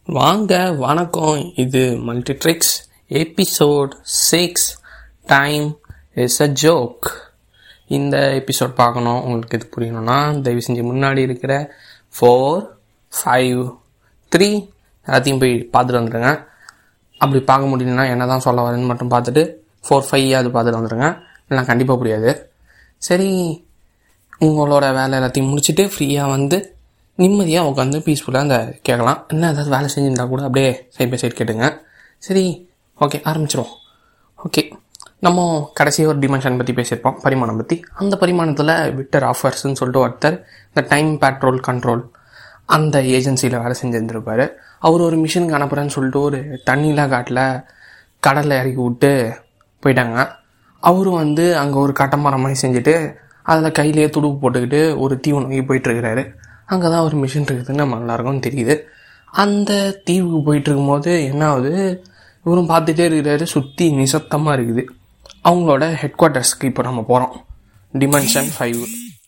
வாங்க வணக்கம் இது Multitricks episode six time is a joke இந்த எபிசோட் பார்க்கணும் உங்களுக்கு இது புரியணும்னா தயவு செஞ்சு முன்னாடி இருக்கிற ஃபோர் ஃபைவ் த்ரீ எல்லாத்தையும் போய் பார்த்துட்டு வந்துடுங்க அப்படி பார்க்க முடியலன்னா என்ன தான் சொல்ல வரேன்னு மட்டும் பார்த்துட்டு ஃபோர் ஃபைவ் அது பார்த்துட்டு வந்துடுங்க இல்லைனா கண்டிப்பாக புரியாது சரி உங்களோட வேலை எல்லாத்தையும் முடிச்சுட்டு ஃப்ரீயாக வந்து நிம்மதியாக உட்காந்து பீஸ்ஃபுல்லாக அந்த கேட்கலாம் என்ன ஏதாவது வேலை செஞ்சுருந்தா கூட அப்படியே சைட் பை சைட் கேட்டுங்க சரி ஓகே ஆரம்பிச்சிருவோம் ஓகே நம்ம கடைசி ஒரு டிமென்ஷன் பற்றி பேசியிருப்போம் பரிமாணம் பற்றி அந்த பரிமாணத்தில் விக்டர் ஆஃபர்ஸ்ன்னு சொல்லிட்டு ஒருத்தர் இந்த டைம் பேட்ரோல் கண்ட்ரோல் அந்த ஏஜென்சியில் வேலை செஞ்சுருந்துருப்பார் அவர் ஒரு மிஷினுக்கு அனுப்புகிறேன்னு சொல்லிட்டு ஒரு தண்ணியில் காட்டில் கடலில் இறக்கி விட்டு போயிட்டாங்க அவரும் வந்து அங்கே ஒரு கட்டமரம் மாதிரி செஞ்சுட்டு அதில் கையிலேயே துடுப்பு போட்டுக்கிட்டு ஒரு தீவு நோக்கி போயிட்டுருக்கிறாரு அங்கே தான் ஒரு மிஷின் இருக்குதுன்னு நம்ம எல்லாருக்கும் தெரியுது அந்த தீவுக்கு போயிட்டு இருக்கும்போது என்ன ஆகுது இவரும் பார்த்துட்டே இருக்கிறாரு சுற்றி நிசப்தமாக இருக்குது அவங்களோட ஹெட் குவார்ட்டர்ஸ்க்கு இப்போ நம்ம போகிறோம் டிமென்ஷன் ஃபைவ்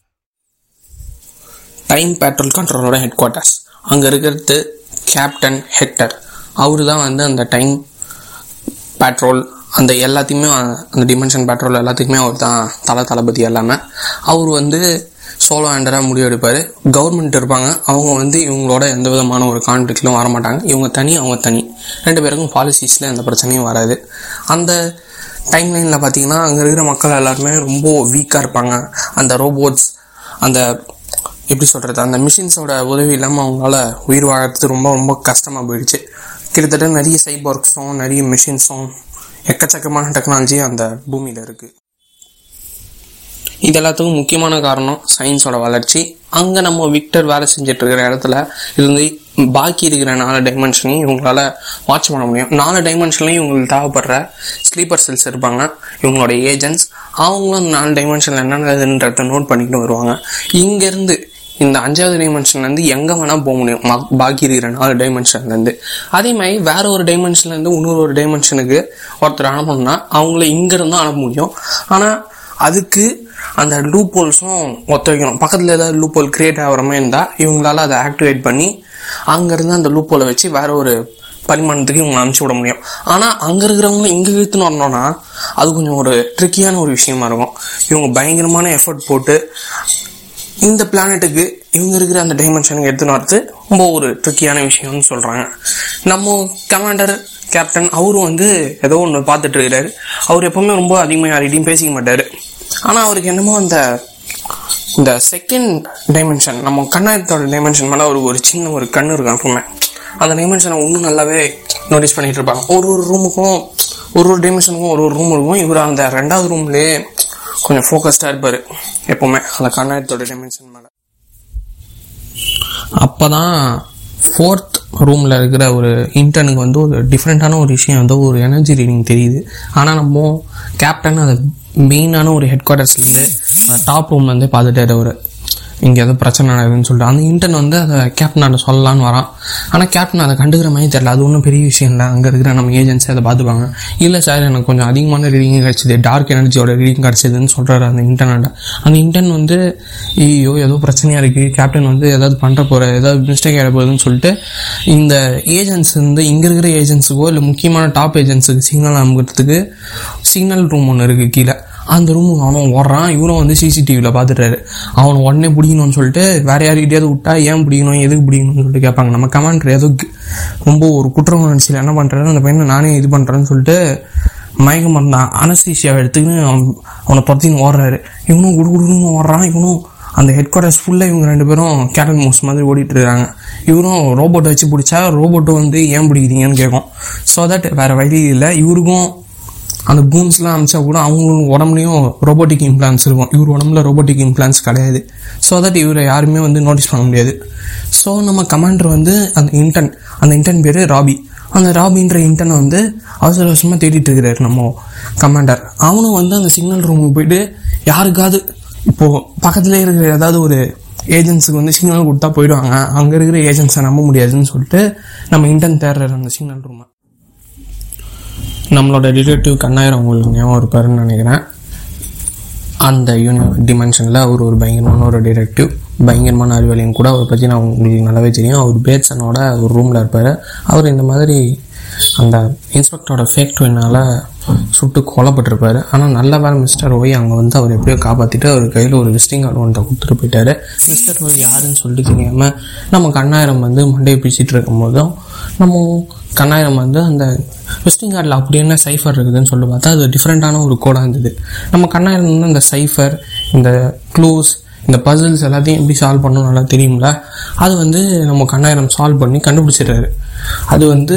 டைம் பேட்ரோல் கண்ட்ரோலோட ஹெட் குவார்ட்டர்ஸ் அங்கே இருக்கிறது கேப்டன் ஹெக்டர் அவரு தான் வந்து அந்த டைம் பேட்ரோல் அந்த எல்லாத்தையுமே அந்த டிமென்ஷன் பேட்ரோல் எல்லாத்துக்குமே அவர் தான் தலை தளபதி எல்லாமே அவர் வந்து சோலோ ஹேண்டராக முடிவெடுப்பார் கவர்மெண்ட் இருப்பாங்க அவங்க வந்து இவங்களோட எந்த விதமான ஒரு கான்ஃப்ளிக்ட்லும் வர மாட்டாங்க இவங்க தனி அவங்க தனி ரெண்டு பேருக்கும் பாலிசிஸில் எந்த பிரச்சனையும் வராது அந்த டைம் லைனில் பார்த்தீங்கன்னா அங்கே இருக்கிற மக்கள் எல்லாருமே ரொம்ப வீக்காக இருப்பாங்க அந்த ரோபோட்ஸ் அந்த எப்படி சொல்கிறது அந்த மிஷின்ஸோட உதவி இல்லாமல் அவங்களால உயிர் வாழறது ரொம்ப ரொம்ப கஷ்டமாக போயிடுச்சு கிட்டத்தட்ட நிறைய சைபர்க்ஸும் நிறைய மிஷின்ஸும் எக்கச்சக்கமான டெக்னாலஜி அந்த பூமியில் இருக்குது இது எல்லாத்துக்கும் முக்கியமான காரணம் சயின்ஸோட வளர்ச்சி அங்கே நம்ம விக்டர் வேலை செஞ்சுட்டு இருக்கிற இடத்துல இருந்து பாக்கி இருக்கிற நாலு டைமென்ஷனையும் இவங்களால வாட்ச் பண்ண முடியும் நாலு டைமென்ஷன்லையும் இவங்களுக்கு தேவைப்படுற ஸ்லீப்பர் செல்ஸ் இருப்பாங்க இவங்களோட ஏஜென்ட்ஸ் அவங்களும் அந்த நாலு டைமென்ஷனில் என்னென்னதுன்றத நோட் பண்ணிக்கிட்டு வருவாங்க இங்கேருந்து இந்த அஞ்சாவது டைமென்ஷன்லேருந்து எங்கே வேணால் போக முடியும் பாக்கி இருக்கிற நாலு டைமென்ஷன்லேருந்து அதே மாதிரி வேற ஒரு டைமென்ஷன்லேருந்து இன்னொரு ஒரு டைமென்ஷனுக்கு ஒருத்தர் அனுப்பணும்னா அவங்கள இங்கேருந்து அனுப்ப முடியும் ஆனால் அதுக்கு அந்த லூப் ஹோல்ஸும் ஒத்த வைக்கணும் பக்கத்தில் ஏதாவது லூப் ஹோல் கிரியேட் ஆகிற மாதிரி இருந்தால் இவங்களால அதை ஆக்டிவேட் பண்ணி அங்கேருந்து அந்த லூப் ஹோலை வச்சு வேற ஒரு பரிமாணத்துக்கு இவங்க அனுப்பிச்சி விட முடியும் ஆனால் அங்கே இருக்கிறவங்க இங்கே இழுத்துன்னு வரணும்னா அது கொஞ்சம் ஒரு ட்ரிக்கியான ஒரு விஷயமா இருக்கும் இவங்க பயங்கரமான எஃபர்ட் போட்டு இந்த பிளானட்டுக்கு இவங்க இருக்கிற அந்த டைமென்ஷனுக்கு எடுத்துன்னு வரது ரொம்ப ஒரு ட்ரிக்கியான விஷயம்னு சொல்கிறாங்க நம்ம கமாண்டர் கேப்டன் அவரும் வந்து ஏதோ ஒன்று பார்த்துட்டு இருக்கிறாரு அவர் எப்பவுமே ரொம்ப அதிகமாக யார்கிட்டையும் பேசிக்க மாட்டார் ஆனால் அவருக்கு என்னமோ அந்த இந்த செகண்ட் டைமென்ஷன் நம்ம கண்ணாயத்தோட டைமென்ஷன் மேலே ஒரு ஒரு சின்ன ஒரு கண்ணு இருக்கும் எப்பவுமே அந்த டைமென்ஷனை இன்னும் நல்லாவே நோட்டீஸ் பண்ணிட்டு இருப்பாங்க ஒரு ஒரு ரூமுக்கும் ஒரு ஒரு டைமென்ஷனுக்கும் ஒரு ஒரு ரூம் இருக்கும் இவர் அந்த ரெண்டாவது ரூம்லேயே கொஞ்சம் ஃபோக்கஸ்டாக இருப்பார் எப்பவுமே அந்த கண்ணாயத்தோட டைமென்ஷன் மேலே அப்போ தான் ஃபோர்த் ரூமில் இருக்கிற ஒரு இன்டர்னுக்கு வந்து ஒரு டிஃப்ரெண்ட்டான ஒரு விஷயம் வந்து ஒரு எனர்ஜி ரீடிங் தெரியுது ஆனால் நம்ம கேப்டன் அது மெயினான ஒரு ஹெட் குவார்ட்டர்ஸ்லேருந்து அந்த டாப் ரூம்லேருந்தே பார்த்துட்டாரு அவர் இங்கே ஏதோ பிரச்சனை நடக்குதுன்னு சொல்லிட்டு அந்த இன்டர்ன் வந்து அதை கேப்டன் சொல்லலான்னு வரான் ஆனால் கேப்டன் அதை கண்டுக்கிற மாதிரி தெரியல அது ஒன்றும் பெரிய விஷயம் இல்லை அங்கே இருக்கிற நம்ம ஏஜென்சி அதை பார்த்துப்பாங்க இல்லை சார் எனக்கு கொஞ்சம் அதிகமான ரீடிங் கிடச்சிது டார்க் எனர்ஜியோட ரீடிங் கிடச்சிதுன்னு சொல்கிறாரு அந்த இன்டர்னோட அந்த இன்டர்ன் வந்து ஐயோ ஏதோ பிரச்சனையாக இருக்குது கேப்டன் வந்து ஏதாவது பண்ணுற போகிற ஏதாவது மிஸ்டேக் ஆகிட போகுதுன்னு சொல்லிட்டு இந்த ஏஜென்ட்ஸ் வந்து இங்கே இருக்கிற ஏஜென்ட்ஸுக்கோ இல்லை முக்கியமான டாப் ஏஜென்ட்ஸுக்கு சிக்னல் அனுப்புறதுக்கு சிக்னல் ரூம் ஒன்று இருக்குது கீழே அந்த ரூமுக்கு அவனும் ஓடுறான் இவரும் வந்து சிசிடிவியில் பார்த்துட்டாரு அவனை உடனே பிடிக்கணும்னு சொல்லிட்டு வேற யார்கிட்டயாவது விட்டா ஏன் பிடிக்கணும் எதுக்கு பிடிக்கணும்னு சொல்லிட்டு கேட்பாங்க நம்ம கமாண்டர் ஏதோ ரொம்ப ஒரு குற்ற உணர்ச்சியில் என்ன பண்ணுறாரு அந்த பையனை நானே இது பண்ணுறேன்னு சொல்லிட்டு மயக்கம் பண்ணான் அனஸ்தீசியாவை எடுத்துக்கின்னு அவன் அவனை துரத்தின்னு ஓடுறாரு இவனும் குடு குடுன்னு ஓடுறான் இவனும் அந்த ஹெட் குவார்டர்ஸ் ஃபுல்லாக இவங்க ரெண்டு பேரும் கேட்டன் மூஸ் மாதிரி ஓடிட்டு இருக்காங்க இவரும் ரோபோட்டை வச்சு பிடிச்சா ரோபோட்டும் வந்து ஏன் பிடிக்கிறீங்கன்னு கேட்கும் ஸோ தட் வேற வழி இல்லை இவருக்கும் அந்த பூன்ஸ்லாம் அமிச்சா கூட அவங்களுக்கு உடம்புலையும் ரோபோட்டிக் இம்ப்ளான்ஸ் இருக்கும் இவர் உடம்புல ரோபோட்டிக் இம்ப்ளான்ஸ் கிடையாது ஸோ தட் இவரை யாருமே வந்து நோட்டீஸ் பண்ண முடியாது ஸோ நம்ம கமாண்டர் வந்து அந்த இன்டர்ன் அந்த இன்டர்ன் பேர் ராபி அந்த ராபின்ற இன்டர்னை வந்து அவசர அவசரமாக தேடிட்டு இருக்கிறாரு நம்ம கமாண்டர் அவனும் வந்து அந்த சிக்னல் ரூமுக்கு போயிட்டு யாருக்காவது இப்போது பக்கத்துலேயே இருக்கிற ஏதாவது ஒரு ஏஜென்ட்ஸுக்கு வந்து சிக்னல் கொடுத்தா போயிடுவாங்க அங்கே இருக்கிற ஏஜென்ட்ஸை நம்ப முடியாதுன்னு சொல்லிட்டு நம்ம இன்டர்ன் தேடுறாரு அந்த சிக்னல் ரூமை நம்மளோட ரிலேட்டிவ் கண்ணாயிரம் உங்களுக்கு ஞாபகம் இருப்பாருன்னு நினைக்கிறேன் அந்த யூனி டிமென்ஷனில் அவர் ஒரு பயங்கரமான ஒரு டிடெக்டிவ் பயங்கரமான அறிவாளியும் கூட அவரை பற்றி நான் உங்களுக்கு நல்லாவே தெரியும் அவர் பேட்சனோட ஒரு ரூமில் இருப்பார் அவர் இந்த மாதிரி அந்த இன்ஸ்பெக்டரோட ஃபேக் ட்வினால் சுட்டு கொல்லப்பட்டிருப்பாரு ஆனால் நல்ல வேலை மிஸ்டர் ஒய் அவங்க வந்து அவர் எப்படியோ காப்பாற்றிட்டு அவர் கையில் ஒரு விசிட்டிங் கார்டு ஒன்றை கொடுத்துட்டு போயிட்டாரு மிஸ்டர் ஒய் யாருன்னு சொல்லிட்டு தெரியாமல் நம்ம கண்ணாயிரம் வந்து மண்டையை பிடிச்சிட்டு இருக்கும் போதும் நம்ம கண்ணாயிரம் வந்து அந்த விசிட்டிங் கார்டில் அப்படி என்ன சைஃபர் இருக்குதுன்னு சொல்லி பார்த்தா அது டிஃப்ரெண்ட்டான ஒரு கோடாக இருந்தது நம்ம கண்ணாயிரம் வந்து அந்த சைஃபர் இந்த க்ளூஸ் இந்த பசில்ஸ் எல்லாத்தையும் எப்படி சால்வ் பண்ணணும் நல்லா தெரியும்ல அது வந்து நம்ம கண்ணாயிரம் சால்வ் பண்ணி கண்டுபிடிச்சிடுறாரு அது வந்து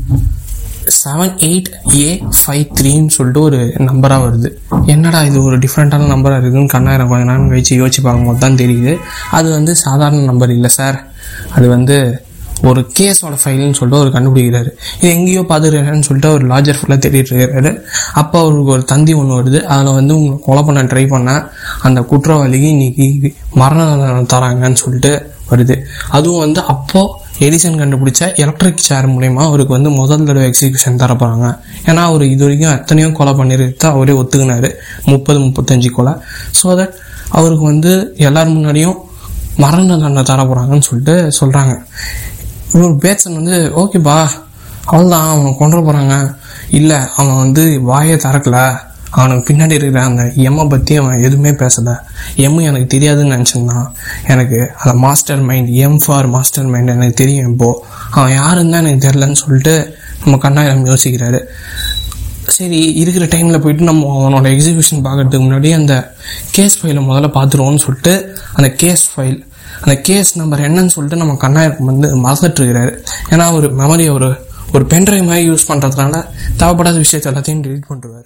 செவன் எயிட் ஏ ஃபைவ் த்ரீன்னு சொல்லிட்டு ஒரு நம்பராக வருது என்னடா இது ஒரு டிஃப்ரெண்ட்டான நம்பராக இருக்குதுன்னு கண்ணாயிரம் கொஞ்ச நேரம் கழிச்சு யோசிச்சு பார்க்கும்போது தான் தெரியுது அது வந்து சாதாரண நம்பர் இல்லை சார் அது வந்து ஒரு கேஸோட ஃபைல்னு சொல்லிட்டு அவர் கண்டுபிடிக்கிறாரு இது எங்கேயோ பார்த்துருக்காருன்னு சொல்லிட்டு அவர் லாஜர் ஃபுல்லாக தேடிட்டு இருக்காரு அப்போ அவருக்கு ஒரு தந்தி ஒன்று வருது அதில் வந்து உங்களை கொலை பண்ண ட்ரை பண்ண அந்த குற்றவாளிக்கு இன்னைக்கு மரண தண்டனை தராங்கன்னு சொல்லிட்டு வருது அதுவும் வந்து அப்போது எடிசன் கண்டுபிடிச்ச எலக்ட்ரிக் சேர் மூலயமா அவருக்கு வந்து முதல் தடவை எக்ஸிகியூஷன் தரப்போகிறாங்க ஏன்னா அவர் இது வரைக்கும் எத்தனையோ கொலை பண்ணிருக்கா அவரே ஒத்துக்கினாரு முப்பது முப்பத்தஞ்சு கொலை ஸோ தட் அவருக்கு வந்து எல்லார் முன்னாடியும் மரண தண்டனை தர போகிறாங்கன்னு சொல்லிட்டு சொல்கிறாங்க இவர் பேட்சன் வந்து ஓகேப்பா அவ்வளோதான் அவனை கொண்டு போகிறாங்க இல்லை அவன் வந்து வாயை திறக்கல அவனுக்கு பின்னாடி இருக்கிற அந்த எம்மை பற்றி அவன் எதுவுமே பேசலை எம்மு எனக்கு தெரியாதுன்னு நினச்சிருந்தான் எனக்கு அந்த mastermind M for mastermind எனக்கு தெரியும் இப்போது அவன் யாருன்னு தான் எனக்கு தெரிலன்னு சொல்லிட்டு நம்ம கண்ணாயிரம் யோசிக்கிறாரு சரி இருக்கிற டைமில் போயிட்டு நம்ம அவனோட எக்ஸிபிஷன் பார்க்கறதுக்கு முன்னாடி அந்த கேஸ் ஃபைலை முதல்ல பார்த்துருவோம்னு சொல்லிட்டு அந்த கேஸ் ஃபைல் அந்த கேஸ் நம்பர் என்னன்னு சொல்லிட்டு நம்ம கண்ணாயிரம் வந்து மறந்துட்டு இருக்கிறாரு ஏன்னா ஒரு மெமரி ஒரு ஒரு பென்ட்ரைவ் மாதிரி யூஸ் பண்ணுறதுனால தேவைப்படாத விஷயத்தை எல்லாத்தையும் delete பண்ணிருவாரு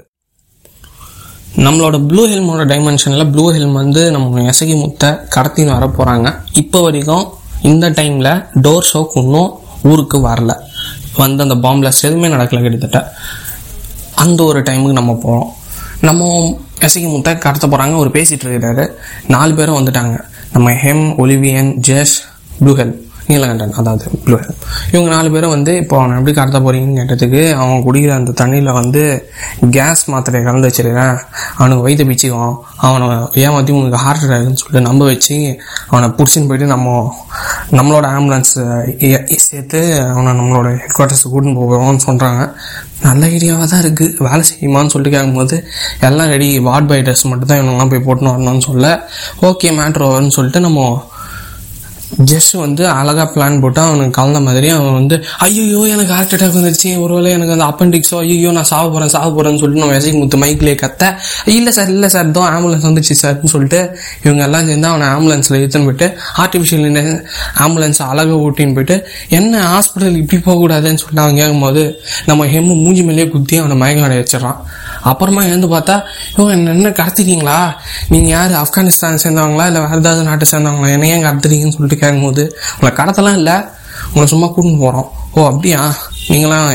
நம்மளோட ப்ளூ ஹெல்மோட டைமென்ஷனில் ப்ளூ ஹெல்ம் வந்து நம்ம எசகி முத்தை கடத்தின்னு வர போகிறாங்க இப்போ வரைக்கும் இந்த டைமில் டோர் ஷோக் இன்னும் ஊருக்கு வரல வந்து அந்த பாம்பிளாஸ்ட் எதுவுமே நடக்கல கிட்டத்தட்ட அந்த ஒரு டைமுக்கு நம்ம போகிறோம் நம்ம எசகி முத்தை கடத்த போகிறாங்க அவர் பேசிகிட்டு இருக்கிறாரு நாலு பேரும் வந்துட்டாங்க நம்ம ஹெம் ஒலிவியன் ஜேஷ் ப்ளூ ஹெல் நீலகண்டன் அதாவது ப்ளூ ஹெல் இவங்க நாலு பேரும் வந்து இப்போ அவனை எப்படி கடத்த போறீங்கன்னு கேட்டதுக்கு அவன் குடிக்கிற அந்த தண்ணியில் வந்து கேஸ் மாத்திரையை கலந்து வச்சிருக்கேன் அவனுக்கு வயிற்று பிச்சுக்கும் அவனை ஏமாற்றி உனக்கு ஹார்ட் அட்டாக்னு சொல்லிட்டு நம்ப வச்சு அவனை பிடிச்சின்னு போயிட்டு நம்ம நம்மளோட ஆம்புலன்ஸ் சேர்த்து அவனை நம்மளோட ஹெட் குவார்ட்டர்ஸுக்கு கூட்டின்னு போவோம்னு சொல்கிறாங்க நல்ல ஐடியாவாக தான் இருக்குது வேலை செய்யுமான்னு சொல்லிட்டு கேட்கும்போது எல்லாம் ரெடி வார்ட் பை ட்ரெஸ் மட்டும் தான் இவங்கெல்லாம் போய் போட்டுன்னு வரணும்னு சொல்ல ஓகே மேட்ரு வரும்னு சொல்லிட்டு நம்ம ஜஸ்ட் வந்து அழகா பிளான் போட்டு அவனுக்கு கலந்த மாதிரி அவன் வந்து ஐயோ எனக்கு ஹார்ட் அட்டாக் வந்துருச்சு ஒருவேளை எனக்கு அந்த அப்பண்டிக்ஸோ ஐயோ நான் சாக போறேன் சாக போறேன்னு சொல்லிட்டு நம்ம விசைக்கு முத்து மைக்லேயே கத்த இல்லை சார் இல்லை சார் இதோ ஆம்புலன்ஸ் வந்துச்சு சார்னு சொல்லிட்டு இவங்க எல்லாம் சேர்ந்து அவனை ஆம்புலன்ஸில் எடுத்துன்னு போயிட்டு ஆர்டிஃபிஷியல் ஆம்புலன்ஸ் அழகாக ஓட்டின்னு போயிட்டு என்ன ஹாஸ்பிட்டல் இப்படி போகக்கூடாதுன்னு சொல்லிட்டு அவன் கேட்கும்போது நம்ம ஹெம்மு மூஞ்சி மேலேயே குத்தி அவனை மயக்கம் அடைய வச்சிடறான் அப்புறமா எழுந்து பார்த்தா இவங்க என்ன என்ன கடத்திட்டீங்களா நீங்கள் யார் ஆப்கானிஸ்தான் சேர்ந்தவங்களா இல்லை வேறு ஏதாவது நாட்டை சேர்ந்தவங்களா என்ன ஏன் கடத்துறீங்கன்னு சொல்லிட்டு கேட்கும்போது உங்களை கடத்தலாம் இல்லை உங்களை சும்மா கூட்டின்னு போகிறோம் ஓ அப்படியா நீங்களாம்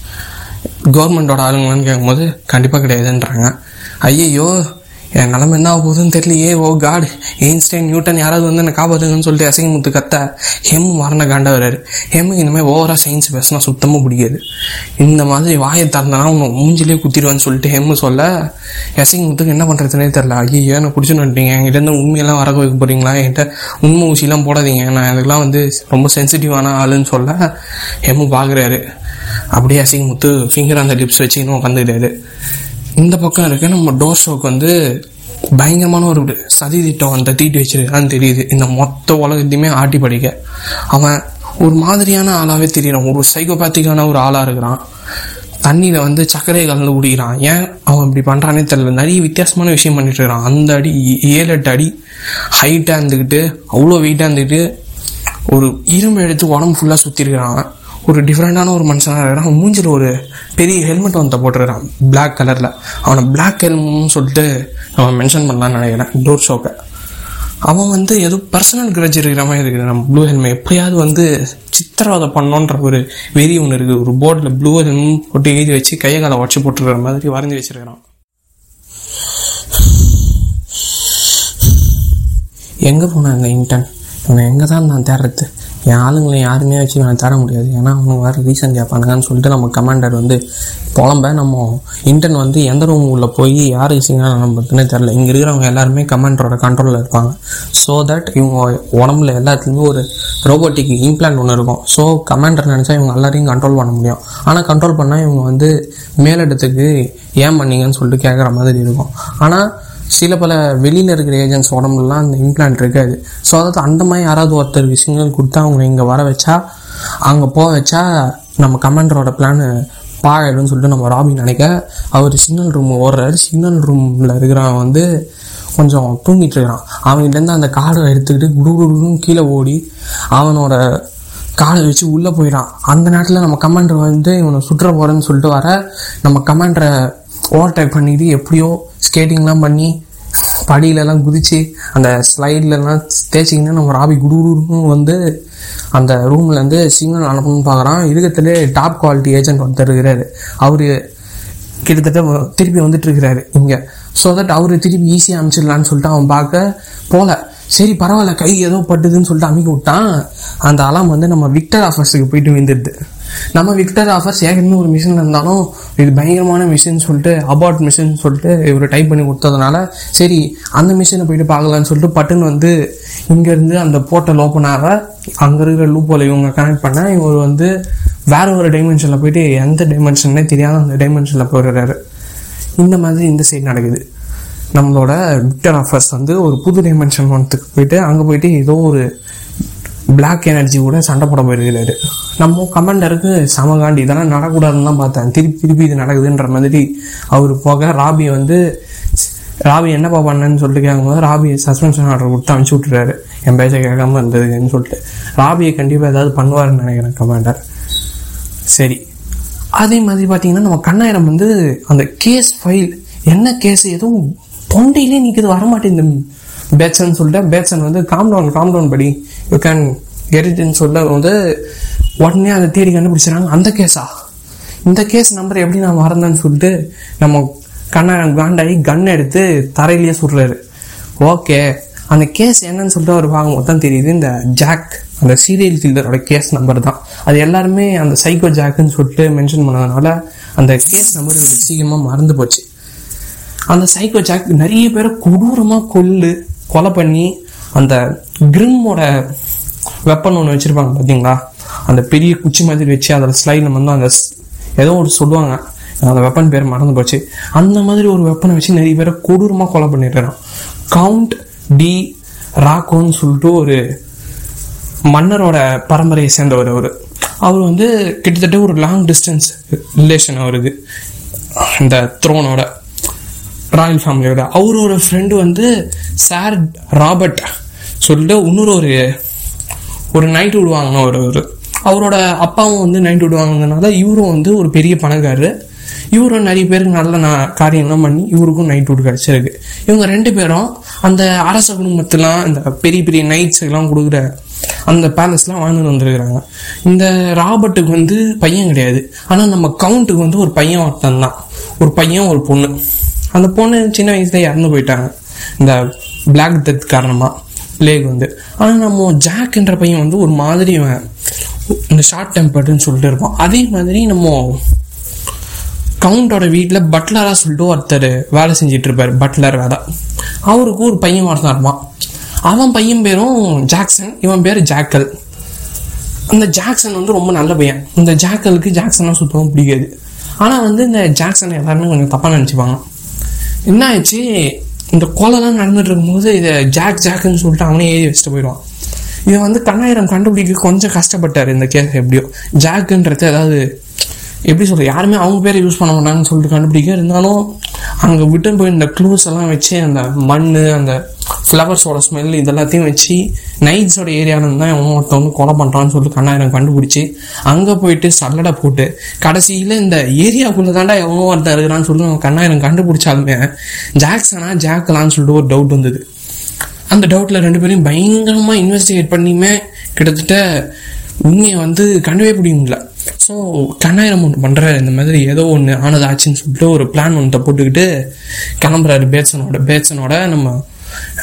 கவர்மெண்டோட ஆளுங்களான்னு கேட்கும்போது கண்டிப்பாக கிடையாதுன்றாங்க ஐயையோ என் நிலமை என்ன ஆக போகுதுன்னு தெரியலையே ஓ காட் எயின்ஸ்டைன் நியூட்டன் யாராவது வந்து என்ன காப்பாத்துங்கன்னு சொல்லிட்டு அசிங்க முத்து கத்த ஹெம் மரண காண்ட வர்றாரு ஹெம்முக்கு இந்த மாதிரி ஓவரா சயின்ஸ் பேசினா சுத்தமாக பிடிக்காது இந்த மாதிரி வாயை திறந்தனா உன்னை மூஞ்சிலே குத்திடுவேன்னு சொல்லிட்டு ஹெம்மு சொல்ல எசிங் முத்துக்கு என்ன பண்ணுறதுனே தெரில ஐயோ என்ன பிடிச்சுன்னு வந்துட்டீங்க என்கிட்ட இருந்து உண்மையெல்லாம் வர வைக்க போறீங்களா என்கிட்ட உண்மை ஊசிலாம் போடாதீங்க நான் இதுக்கெல்லாம் வந்து ரொம்ப சென்சிட்டிவான ஆளுன்னு சொல்ல ஹெம்மு பார்க்குறாரு அப்படியே அசிங்க முத்து ஃபிங்கர் அந்த டிப்ஸ் வச்சுக்கின்னு உட்காந்துக்கிட்டாரு இந்த பக்கம் இருக்க நம்ம டோர் ஷோக்கு வந்து பயங்கரமான ஒரு சதி திட்டம் அந்த தீட்டி வச்சிருக்கான்னு தெரியுது இந்த மொத்த உலகத்தையுமே ஆட்டி படிக்க அவன் ஒரு மாதிரியான ஆளாவே தெரியறான் ஒரு சைக்கோபேத்திக்கான ஒரு ஆளா இருக்கிறான் தண்ணியில வந்து சர்க்கரை கலந்து குடிக்கிறான் ஏன் அவன் இப்படி பண்றானே தெரியல நிறைய வித்தியாசமான விஷயம் பண்ணிட்டு இருக்கிறான் அந்த அடி ஏழு எட்டு அடி ஹைட்டா இருந்துக்கிட்டு அவ்வளோ வெயிட்டா இருந்துக்கிட்டு ஒரு இரும்பு எடுத்து உடம்பு ஃபுல்லாக சுற்றி இருக்கிறான் ஒரு டிஃப்ரெண்டான ஒரு மனுஷனாக இருக்கிறான் அவன் மூஞ்சில் ஒரு பெரிய ஹெல்மெட் வந்து போட்டுருக்கான் Black கலரில் அவனை Black ஹெல்மெட்னு சொல்லிட்டு அவன் மென்ஷன் பண்ணலான்னு நினைக்கிறேன் டோர் ஷோக்கை அவன் வந்து ஏதோ பர்சனல் கிரட்ஜ் இருக்கிற மாதிரி இருக்குது நம்ம ப்ளூ ஹெல்மெட் எப்படியாவது வந்து சித்திரவதை பண்ணோன்ற ஒரு வெறி ஒன்று இருக்குது ஒரு போர்டில் ப்ளூ ஹெல்மெட் போட்டு எழுதி வச்சு கையை காலை உடச்சி போட்டுருக்கிற மாதிரி வரைஞ்சி வச்சிருக்கிறான் எங்கே போனான் அந்த இன்டர்ன் இவனை எங்கே தான் நான் தேடுறது என் ஆளுங்களை யாருமே வச்சு நான் தர முடியாது ஏன்னா அவங்க வேறு ரீசன் கேட்பானுங்கன்னு சொல்லிட்டு நம்ம கமாண்டர் வந்து புலம்ப நம்ம இன்டர்ன் வந்து எந்த ரூம் உள்ள போய் யார் சிக்னல் அனுப்புறதுனே தெரில இங்கே இருக்கிறவங்க எல்லாருமே கமாண்டரோட கண்ட்ரோலில் இருப்பாங்க ஸோ தட் இவங்க உடம்புல எல்லாத்துலேயுமே ஒரு ரோபோட்டிக் இம்ப்ளான்ட் ஒன்று இருக்கும் ஸோ கமாண்டர் நினச்சா இவங்க எல்லாரையும் கண்ட்ரோல் பண்ண முடியும் ஆனால் கண்ட்ரோல் பண்ணால் இவங்க வந்து மேலிடத்துக்கு ஏன் பண்ணீங்கன்னு சொல்லிட்டு கேட்குற மாதிரி இருக்கும் ஆனால் சில பல வெளியில் இருக்கிற ஏஜென்ட்ஸ் உடம்புலாம் அந்த இம்ப்ளான்ட் இருக்காது ஸோ அதாவது அந்த மாதிரி யாராவது ஒருத்தருக்கு சிக்னல் கொடுத்தா அவங்க இங்கே வர வச்சா அங்கே போக வச்சா நம்ம கமாண்டரோட பிளான் பாழடுன்னு சொல்லிட்டு நம்ம ராபி நினைக்க அவர் சிக்னல் ரூம் ஓடுறாரு சிக்னல் ரூமில் இருக்கிறவன் வந்து கொஞ்சம் தூங்கிட்டு இருக்கிறான் அவன்கிட்டருந்து அந்த கார்டை எடுத்துக்கிட்டு குடுகுடுன்னு கீழே ஓடி அவனோட காலை வச்சு உள்ளே போயிடான் அந்த நேரத்தில் நம்ம கமாண்டர் வந்து இவனை சுற்ற போகிறேன்னு சொல்லிட்டு வர நம்ம கமாண்டரை ஓவர்டேக் பண்ணிட்டு எப்படியோ ஸ்கேட்டிங்லாம் பண்ணி படியிலலாம் குதிச்சு அந்த ஸ்லைட்லலாம் தேய்ச்சிங்கன்னா நம்ம ராபி குடுகுடுன்னு வந்து அந்த ரூம்லேருந்து சிக்னல் அனுப்பணும்னு பார்க்குறான் இருக்கிறதுலே டாப் குவாலிட்டி ஏஜென்ட் ஒருத்தர் இருக்கிறாரு அவர் கிட்டத்தட்ட திருப்பி வந்துட்டு இருக்கிறாரு இங்கே ஸோ தட் அவர் திருப்பி ஈஸியாக அனுப்பிச்சிடலான்னு சொல்லிட்டு அவன் பார்க்க போல சரி பரவாயில்ல கை ஏதோ பட்டுதுன்னு சொல்லிட்டு அமைக்க விட்டான் அந்த அலாம் வந்து நம்ம விக்டர் ஆஃபர்ஸுக்கு போயிட்டு வந்துடுது நம்ம விக்டர் ஆஃபர்ஸ் ஏற்கனவே ஒரு மிஷின் இருந்தாலும் இது பயங்கரமான மிஷின் சொல்லிட்டு அபார்ட் மிஷின் சொல்லிட்டு இவர் டைப் பண்ணி கொடுத்ததுனால சரி அந்த மிஷினை போயிட்டு பார்க்கலான்னு சொல்லிட்டு பட்டுன்னு வந்து இங்கேருந்து அந்த போர்ட்டல் ஓப்பன் ஆக அங்கே இருக்கிற லூப்போல இவங்க கனெக்ட் பண்ண இவர் வந்து வேற ஒரு டைமென்ஷனில் போயிட்டு எந்த டைமென்ஷன்னே தெரியாத அந்த டைமென்ஷனில் போயிடுறாரு இந்த மாதிரி இந்த சைடு நடக்குது நம்மளோட விக்டர் ஆஃபர்ஸ் வந்து ஒரு புது டைமென்ஷன் ஒன்றுக்கு போயிட்டு அங்கே போயிட்டு ஏதோ ஒரு பிளாக் எனர்ஜி கூட சண்டை போட போயிருக்கிறாரு நம்ம கமாண்டருக்கு சமகாண்டி இதெல்லாம் நடக்கூடாதுன்னு தான் பார்த்தேன் திருப்பி திருப்பி இது நடக்குதுன்ற மாதிரி அவர் போக ராபி வந்து ராபி என்னப்பா பண்ணேன்னு சொல்லிட்டு கேட்கும்போது ராபி சஸ்பென்ஷன் ஆர்டர் கொடுத்து அனுப்பிச்சு விட்டுறாரு என் பேச்சை கேட்காம இருந்ததுன்னு சொல்லிட்டு ராபியை கண்டிப்பாக ஏதாவது பண்ணுவாருன்னு நினைக்கிறேன் கமாண்டர் சரி அதே மாதிரி பார்த்தீங்கன்னா நம்ம கண்ணாயிரம் வந்து அந்த கேஸ் ஃபைல் என்ன கேஸ் எதுவும் தொண்டையிலே நிற்குது வரமாட்டேங்குது பேட்சன் சொல்லிட்டு பேட்சன் வந்து காம் டவுன் காம் டவுன் படி யூ கேன் கெரிட்னு சொல்ல வந்து உடனே அதை தேடி கண்டுபிடிச்சிடறாங்க அந்த கேஸா இந்த கேஸ் நம்பர் எப்படி நான் மறந்தேன்னு சொல்லிட்டு நம்ம கண்ணாயிரம் காண்டாகி கன் எடுத்து தரையிலேயே சுடுறாரு ஓகே அந்த கேஸ் என்னன்னு சொல்லிட்டு அவர் பார்க்கும்போது தான் தெரியுது இந்த ஜாக் அந்த சீரியல் கில்லரோட கேஸ் நம்பர் தான் அது எல்லாருமே அந்த சைக்கோ ஜாக்குன்னு சொல்லிட்டு மென்ஷன் பண்ணதுனால அந்த கேஸ் நம்பர் இவருக்கு சீக்கிரமாக மறந்து போச்சு அந்த சைக்கோ ஜாக் நிறைய பேரை கொடூரமாக கொல்லு கொலை பண்ணி அந்த கிரிம்மோட வெப்பன் ஒன்று வச்சுருப்பாங்க பார்த்தீங்களா அந்த பெரிய குச்சி மாதிரி வச்சு அதில் ஸ்லைடில் வந்து அந்த ஸ்- ஏதோ ஒரு சொல்லுவாங்க அந்த வெப்பன் பேர் மறந்து போச்சு அந்த மாதிரி ஒரு வெப்பனை வச்சு நிறைய பேரை கொடூரமாக கொலை பண்ணிடுறான் கவுண்ட் டி ராக்கோன்னு சொல்லிட்டு ஒரு மன்னரோட பரம்பரையை சேர்ந்தவர் அவர் அவர் வந்து கிட்டத்தட்ட ஒரு லாங் டிஸ்டன்ஸ் ரிலேஷன் அவருக்கு இந்த த்ரோனோட ராயல் ஃபேமிலியோட அவரோட ஃப்ரெண்டு வந்து சார் ராபர்ட் சொல்லிட்டு இன்னொரு ஒரு ஒரு நைட் விடுவாங்க ஒரு ஒரு அவரோட அப்பாவும் வந்து நைட் விடுவாங்கனால இவரும் வந்து ஒரு பெரிய பணக்காரரு இவரும் நிறைய பேருக்கு நல்ல நான் காரியம்லாம் பண்ணி இவருக்கும் நைட் விட்டு கிடச்சிருக்கு இவங்க ரெண்டு பேரும் அந்த அரச குடும்பத்தெல்லாம் இந்த பெரிய பெரிய நைட்ஸ் எல்லாம் கொடுக்குற அந்த பேலஸ்லாம் வாழ்ந்துட்டு வந்திருக்கிறாங்க இந்த ராபர்ட்டுக்கு வந்து பையன் கிடையாது ஆனால் நம்ம கவுண்ட்டுக்கு வந்து ஒரு பையன் ஒருத்தன் தான் ஒரு பையன் ஒரு பொண்ணு அந்த பொண்ணு சின்ன வயசுல இறந்து போயிட்டாங்க இந்த பிளாக் டெத் காரணமாக பிளேக் வந்து ஆனால் நம்ம ஜாக்ன்ற பையன் வந்து ஒரு மாதிரி இவன் இந்த ஷார்ட் டெம்பர்டுன்னு சொல்லிட்டு இருப்பான் அதே மாதிரி நம்ம கவுண்டோட வீட்டில் பட்லராக சொல்லிட்டு ஒருத்தர் வேலை செஞ்சுட்டு இருப்பார் பட்லர் வேலை அவருக்கு ஒரு பையன் ஒருத்தன் இருப்பான் அவன் பையன் பேரும் ஜாக்சன் இவன் பேர் ஜாக்கல் அந்த ஜாக்சன் வந்து ரொம்ப நல்ல பையன் இந்த ஜாக்கலுக்கு ஜாக்சனா சுத்தமாக பிடிக்காது ஆனால் வந்து இந்த ஜாக்சன் எல்லாருமே கொஞ்சம் தப்பாக நினச்சிப்பாங்க என்ன ஆச்சு இந்த கொலைலாம் நடந்துட்டு இருக்கும்போது இதை ஜாக் ஜாக்குன்னு சொல்லிட்டு அவனே ஏறி வச்சுட்டு போயிடுவான் இதை வந்து கண்ணாயிரம் கண்டுபிடிக்க கொஞ்சம் கஷ்டப்பட்டார் இந்த கேஸ் எப்படியோ ஜாக்குன்றது அதாவது எப்படி சொல்ற யாருமே அவங்க பேரை யூஸ் பண்ண மாட்டாங்கன்னு சொல்லிட்டு கண்டுபிடிக்க இருந்தாலும் அங்கே விட்டு போய் இந்த க்ளூஸ் எல்லாம் வச்சு அந்த மண் அந்த ஃப்ளவர்ஸோட ஸ்மெல் இதெல்லாத்தையும் வச்சு நைட்ஸோட ஏரியாவில் தான் இவன் ஒருத்தன் வந்து கொலை பண்ணுறான்னு சொல்லிட்டு கண்ணாயிரம் கண்டுபிடிச்சி அங்கே போயிட்டு சல்லடை போட்டு கடைசியில் இந்த ஏரியாவுக்குள்ளே தாண்டா எவனோ ஒருத்தன் இருக்கிறான்னு சொல்லிட்டு அவன் கண்ணாயிரம் கண்டுபிடிச்சாலுமே ஜாக்சனா ஜாக்கலான்னு சொல்லிட்டு ஒரு டவுட் வந்தது அந்த டவுட்டில் ரெண்டு பேரையும் பயங்கரமாக இன்வெஸ்டிகேட் பண்ணியுமே கிட்டத்தட்ட உண்மையை வந்து கண்டவே முடியும்ல ஸோ கண்ணாயிரம் ஒன்று பண்ணுற இந்த மாதிரி ஏதோ ஒன்று ஆனதாச்சுன்னு சொல்லிட்டு ஒரு பிளான் ஒன்றை போட்டுக்கிட்டு கிளம்புறாரு பேட்சனோட பேட்சனோட நம்ம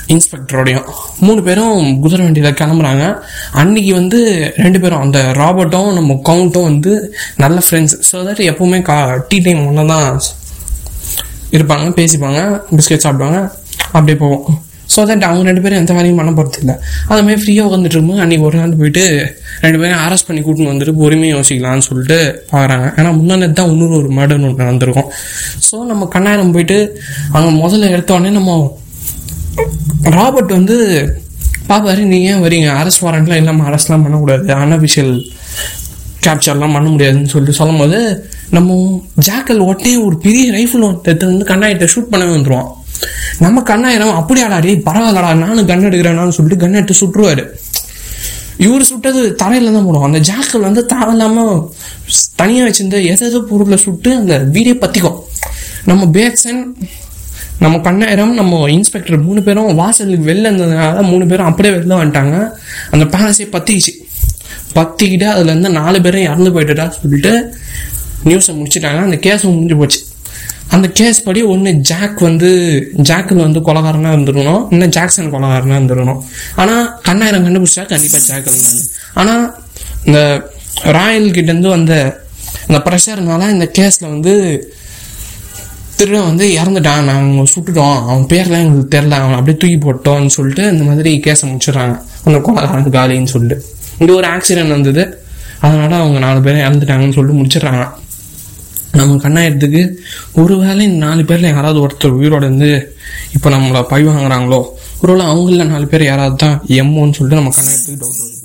இன்ஸ்பெக்டரோடையும் மூணு பேரும் குதிரை வண்டியில் கிளம்புறாங்க அன்னைக்கு வந்து ரெண்டு பேரும் அந்த ராபர்ட்டும் நம்ம கவுண்ட்டும் வந்து நல்ல ஃப்ரெண்ட்ஸ் ஸோ தட் எப்பவுமே கா டீ டைம் ஒன்றா தான் இருப்பாங்க பேசிப்பாங்க பிஸ்கெட் சாப்பிடுவாங்க அப்படியே போவோம் ஸோ தட் அவங்க ரெண்டு பேரும் எந்த வேலையும் பண்ண போகிறது இல்லை அது மாதிரி ஃப்ரீயாக உட்காந்துட்டு இருக்கும்போது அன்றைக்கி ஒரு நாள் போயிட்டு ரெண்டு பேரும் அரெஸ்ட் பண்ணி கூட்டின்னு வந்துட்டு பொறுமையாக யோசிக்கலாம்னு சொல்லிட்டு பார்க்குறாங்க ஏன்னா முன்னாடி தான் இன்னொரு ஒரு மர்டர் ஒன்று நடந்திருக்கும் ஸோ நம்ம கண்ணாயிரம் போயிட்டு அங்கே முதல்ல எடுத்த உடனே நம்ம ராபர்ட் வந்து பாப்பாரு நீங்கள் ஏன் வரீங்க அரெஸ்ட் வாரண்ட்லாம் இல்லாமல் அரெஸ்ட்லாம் பண்ணக்கூடாது அன்அஃபிஷியல் கேப்சர்லாம் பண்ண முடியாதுன்னு சொல்லிட்டு சொல்லும் போது நம்ம ஜாக்கல் உடனே ஒரு பெரிய ரைஃபிள் எடுத்து வந்து கண்ணாயிட்ட ஷூட் பண்ணவே வந்துருவான் நம்ம கண்ணாயிரம் அப்படியாடா டேய் பரவாயில்லடா நானும் கன் எடுக்கிறேன்னு சொல்லிட்டு கன் எடுத்து சுட்டுருவாரு இவர் சுட்டது தரையில தான் போடுவோம் அந்த ஜாக்கல் வந்து தேவையில்லாம தனியாக வச்சிருந்த எதோ பொருளை சுட்டு அந்த வீடே பத்திக்கும் நம்ம பேக்சன் நம்ம கண்ணாயிரம் நம்ம இன்ஸ்பெக்டர் மூணு பேரும் வாசலுக்கு வெளில இருந்ததுனால மூணு பேரும் அப்படியே வெளில வந்துட்டாங்க அந்த பேலஸே பத்திக்கிச்சு பத்திக்கிட்டு அதுல இருந்து நாலு பேரும் இறந்து போயிட்டுடா சொல்லிட்டு நியூஸை முடிச்சிட்டாங்க அந்த கேஸும் முடிஞ்சு போச்சு அந்த கேஸ் படி ஒன்று ஜாக் வந்து ஜாக்கில் வந்து கொலகாரனா இருந்துடணும் இன்னும் ஜாக்சன் கொலகாரனா இருந்துடணும் ஆனால் கண்ணாயிரம் கண்டுபிடிச்சா கண்டிப்பாக ஜாக்கல் தான் ஆனால் இந்த ராயல் கிட்டேருந்து வந்த அந்த ப்ரெஷர்னால இந்த கேஸில் வந்து திருடன் வந்து இறந்துட்டான் நாங்கள் சுட்டுட்டோம் அவன் பேர்லாம் எங்களுக்கு தெரில அவன் அப்படியே தூக்கி போட்டோம்னு சொல்லிட்டு இந்த மாதிரி கேஸை முடிச்சிடுறாங்க அந்த கொலகாரன் காலின்னு சொல்லிட்டு இங்கே ஒரு ஆக்சிடென்ட் வந்தது அதனால அவங்க நாலு பேரும் இறந்துட்டாங்கன்னு சொல்லிட்டு முடிச்சிடுறாங்க நம்ம கண்ணாயிரத்துக்கு ஒருவேளை இந்த நாலு பேர்ல யாராவது ஒருத்தர் உயிரோட இருந்து இப்போ நம்மளை பழி வாங்குறாங்களோ ஒருவேளை அவங்கள நாலு பேர் யாராவது தான் எம்மோன்னு சொல்லிட்டு நம்ம கண்ணாயிரத்துக்கு டவுட் வருது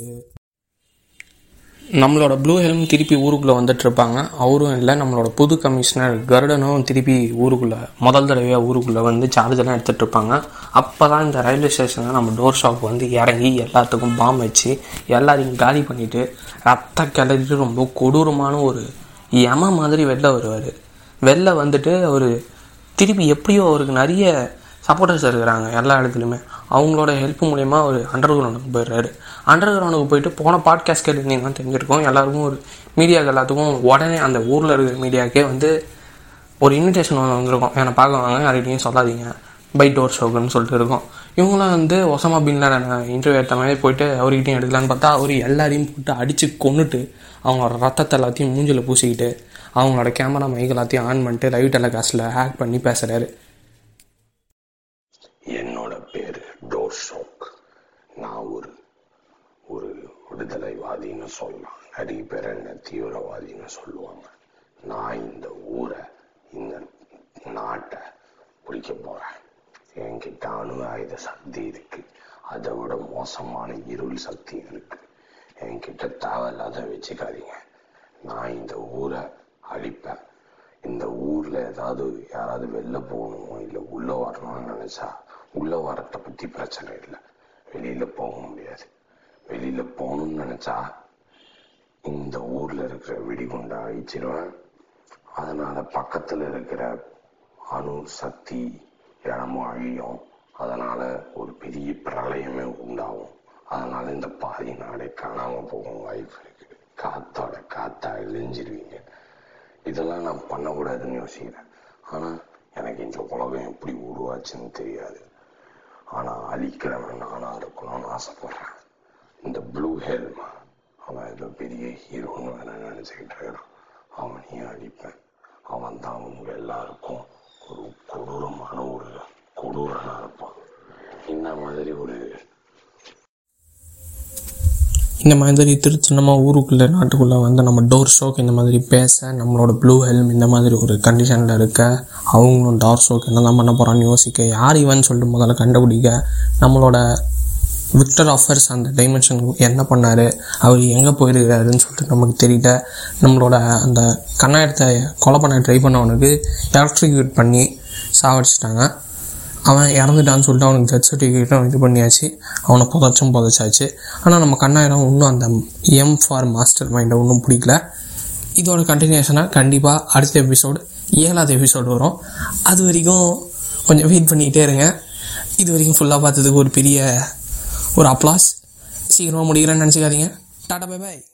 நம்மளோட ப்ளூ ஹெல்ம் திருப்பி ஊருக்குள்ளே வந்துட்டு இருப்பாங்க அவரும் இல்லை நம்மளோட புது கமிஷனர் கருடனும் திருப்பி ஊருக்குள்ளே முதல் தடவையாக ஊருக்குள்ளே வந்து சார்ஜெல்லாம் எடுத்துகிட்டு இருப்பாங்க அப்போ தான் இந்த ரயில்வே ஸ்டேஷனில் நம்ம டோர் ஷாப் வந்து இறங்கி எல்லாத்துக்கும் பாம் வச்சு எல்லாரையும் காலி பண்ணிவிட்டு ரத்த கிளறிட்டு ரொம்ப கொடூரமான ஒரு யம மாதிரி வெளில வருவார் வெளில வந்துட்டு அவர் திருப்பி எப்படியோ அவருக்கு நிறைய சப்போர்ட்டர்ஸ் இருக்கிறாங்க எல்லா இடத்துலையுமே அவங்களோட ஹெல்ப் மூலயமா அவர் அண்டர் கிரவுண்டுக்கு போயிடுறாரு அண்டர் கிரவுண்டுக்கு போயிட்டு போன பாட்காஸ்ட் கேட்டுருந்தீங்கன்னா தெரிஞ்சிருக்கும் எல்லாருக்கும் ஒரு மீடியாவுக்கு எல்லாத்துக்கும் உடனே அந்த ஊரில் இருக்கிற மீடியாவுக்கே வந்து ஒரு இன்விடேஷன் வந்திருக்கும் என்னை பார்க்க வாங்க யார்கிட்டையும் சொல்லாதீங்க பை டோர் ஷோக்குன்னு சொல்லிட்டு இருக்கோம் இவங்களாம் வந்து ஒசமா பின்ல இன்டர்வியூ எடுத்த மாதிரி போயிட்டு அவர்கிட்டையும் எடுக்கலான்னு பார்த்தா அவர் எல்லாரையும் போட்டு அடித்து கொண்டுட்டு அவங்களோட ரத்தத்தை எல்லாத்தையும் மூஞ்சில் பூசிக்கிட்டு அவங்களோட கேமரா மைக் எல்லாத்தையும் ஆன் பண்ணிட்டு லைவ் டெலிகாஸ்ட்டில் ஹேக் பண்ணி பேசுகிறாரு என்னோட பேரு டோர் ஷோக் நான் ஒரு ஒரு விடுதலைவாதின்னு சொல்லலாம் நிறைய பேர் என்ன தீவிரவாதின்னு சொல்லுவாங்க நான் இந்த ஊரை இந்த நாட்டை பிடிக்க போறேன் என்கிட்ட அணு ஆயுத சக்தி இருக்கு அதை விட மோசமான இருள் சக்தி இருக்கு என்கிட்ட தேவையில்லாத வச்சுக்காதீங்க நான் இந்த ஊரை அழிப்பேன் இந்த ஊர்ல ஏதாவது யாராவது வெளில போகணுமோ இல்ல உள்ள வரணும்னு நினைச்சா உள்ள வரத்தை பத்தி பிரச்சனை இல்லை வெளியில போக முடியாது வெளியில போகணும்னு நினைச்சா இந்த ஊர்ல இருக்கிற வெடிகுண்டை அழிச்சிருவேன் அதனால பக்கத்துல இருக்கிற அணு சக்தி இடமும் அழியும் அதனால ஒரு பெரிய பிரளயமே உண்டாகும் அதனால இந்த பாதி நாடே காணாம போகும் வாய்ப்பு இருக்கு காத்தோட காத்தா இழிஞ்சிருவீங்க இதெல்லாம் நான் பண்ணக்கூடாதுன்னு யோசிக்கிறேன் ஆனா எனக்கு இந்த உலகம் எப்படி உருவாச்சுன்னு தெரியாது ஆனா அழிக்கிறவன் நானா இருக்கணும்னு ஆசைப்படுறேன் இந்த ப்ளூ ஹெல்ம் அவன் ஏதோ பெரிய ஹீரோன்னு வேற நினைச்சுக்கிட்டு இருக்கிறான் அவனையும் அழிப்பேன் அவன் தான் அவங்க எல்லாருக்கும் ஒரு கொடூரமான ஒரு கொடூரனா இருப்பான் இந்த மாதிரி ஒரு இந்த மாதிரி திருச்சின்னமாக ஊருக்குள்ளே நாட்டுக்குள்ளே வந்து நம்ம டோர் ஷோக்கு இந்த மாதிரி பேச நம்மளோட ப்ளூ ஹெல்ம் இந்த மாதிரி ஒரு கண்டிஷனில் இருக்க அவங்களும் டோர் ஷோக்கு என்னதான் பண்ண போகிறான்னு யோசிக்க யார் இவன் சொல்லிட்டு முதல்ல கண்டுபிடிக்க நம்மளோட விக்டர் ஆஃபர்ஸ் அந்த டைமென்ஷன் என்ன பண்ணார் அவர் எங்கே போயிருக்கிறாருன்னு சொல்லிட்டு நமக்கு தெரியல நம்மளோட அந்த கண்ணாயத்தை கொலை பண்ண ட்ரை பண்ணவனுக்கு எலக்ட்ரிக்யூட் பண்ணி சாவடிச்சிட்டாங்க அவன் இறந்துட்டான்னு சொல்லிட்டு அவனுக்கு டெத் சர்டிஃபிகேட்டும் இது பண்ணியாச்சு அவனை புதைச்சும் புதைச்சாச்சு ஆனால் நம்ம கண்ணாயிரம் இன்னும் அந்த எம் ஃபார் மாஸ்டர் மைண்டை ஒன்றும் பிடிக்கல இதோட கண்டினியூஷனாக கண்டிப்பாக அடுத்த எபிசோடு ஏழாவது எபிசோடு வரும் அது வரைக்கும் கொஞ்சம் வெயிட் பண்ணிக்கிட்டே இருங்க இது வரைக்கும் ஃபுல்லாக பார்த்ததுக்கு ஒரு பெரிய ஒரு அப்ளாஸ் சீக்கிரமாக முடிகிறேன்னு நினச்சிக்காதீங்க டாடா பை பாய்